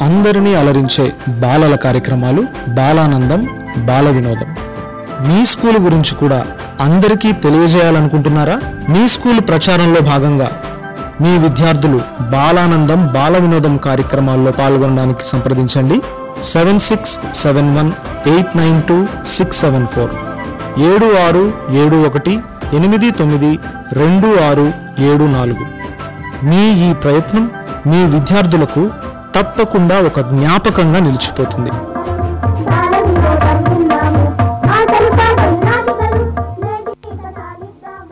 అందరినీ అలరించే బాలల కార్యక్రమాలు బాలానందం బాల వినోదం మీ స్కూల్ గురించి కూడా అందరికీ తెలియజేయాలనుకుంటున్నారా మీ స్కూల్ ప్రచారంలో భాగంగా మీ విద్యార్థులు బాలానందం బాల వినోదం కార్యక్రమాల్లో పాల్గొనడానికి సంప్రదించండి seven six seven one eight nine two six seven four ఏడు ఆరు ఏడు ఒకటి ఎనిమిది తొమ్మిది రెండు ఆరు ఏడు నాలుగు మీ ఈ ప్రయత్నం మీ విద్యార్థులకు తప్పకుండా ఒక జ్ఞాపకంగా నిలిచిపోతుంది బాలవినోదం ఆటలు పాటలు నాటికలు నేటి కథాలిద్దాము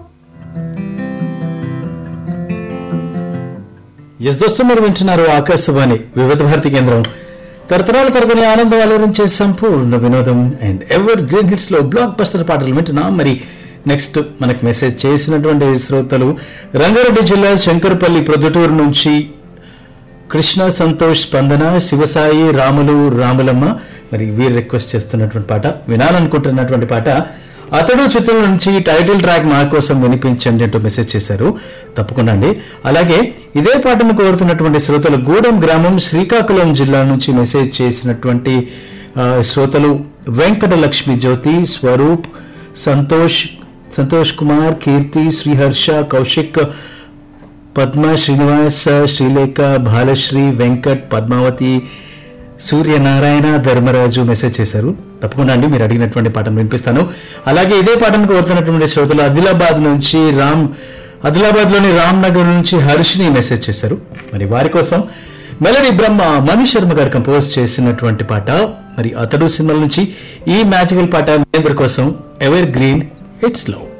ఎస్ దోస్తు మీరు వింటున్నారు ఆకాశవాణి వివిధ భారతి కేంద్రం తరతరాల తరగని ఆనందం అలరించే సంపూర్ణ వినోదం అండ్ ఎవర్ గ్రీన్ హిట్స్ లో బ్లాక్ బస్టర్ పాటలు వింటున్నాం మరి నెక్స్ట్ మనకు మెసేజ్ చేసినటువంటి శ్రోతలు రంగారెడ్డి జిల్లా శంకరపల్లి ప్రొద్దుటూరు నుంచి కృష్ణ సంతోష్ స్పందన శివసాయి రాములు రాములమ్మ మరి వీరు రిక్వెస్ట్ చేస్తున్నటువంటి పాట వినాలనుకుంటున్నటువంటి పాట అతడు చిత్రం నుంచి టైటిల్ ట్రాక్ మా కోసం వినిపించండి అంటూ మెసేజ్ చేశారు తప్పకుండా అండి అలాగే ఇదే పాటను కోరుతున్నటువంటి శ్రోతలు గూడెం గ్రామం శ్రీకాకుళం జిల్లా నుంచి మెసేజ్ చేసినటువంటి ఆ, శ్రోతలు వెంకట లక్ష్మి జ్యోతి స్వరూప్ సంతోష్ సంతోష్ కుమార్ కీర్తి శ్రీహర్ష కౌశిక్ పద్మ శ్రీనివాస్ శ్రీలేఖ బాలశ్రీ వెంకట్ పద్మావతి సూర్యనారాయణ ధర్మరాజు మెసేజ్ చేశారు తప్పకుండా అండి మీరు అడిగినటువంటి పాటను వినిపిస్తాను అలాగే ఇదే పాటను కోరుతున్నటువంటి శ్రోతలు ఆదిలాబాద్ నుంచి రామ్ ఆదిలాబాద్ లోని రామ్ నగర్ నుంచి హర్షిని మెసేజ్ చేశారు మరి వారి కోసం మెలడీ బ్రహ్మ మణి శర్మ గారు కంపోజ్ చేసినటువంటి పాట మరి అతడు సినిమాల నుంచి ఈ మ్యాజికల్ పాట మీ అందరి కోసం ఎవర్ గ్రీన్ హిట్స్ లవ్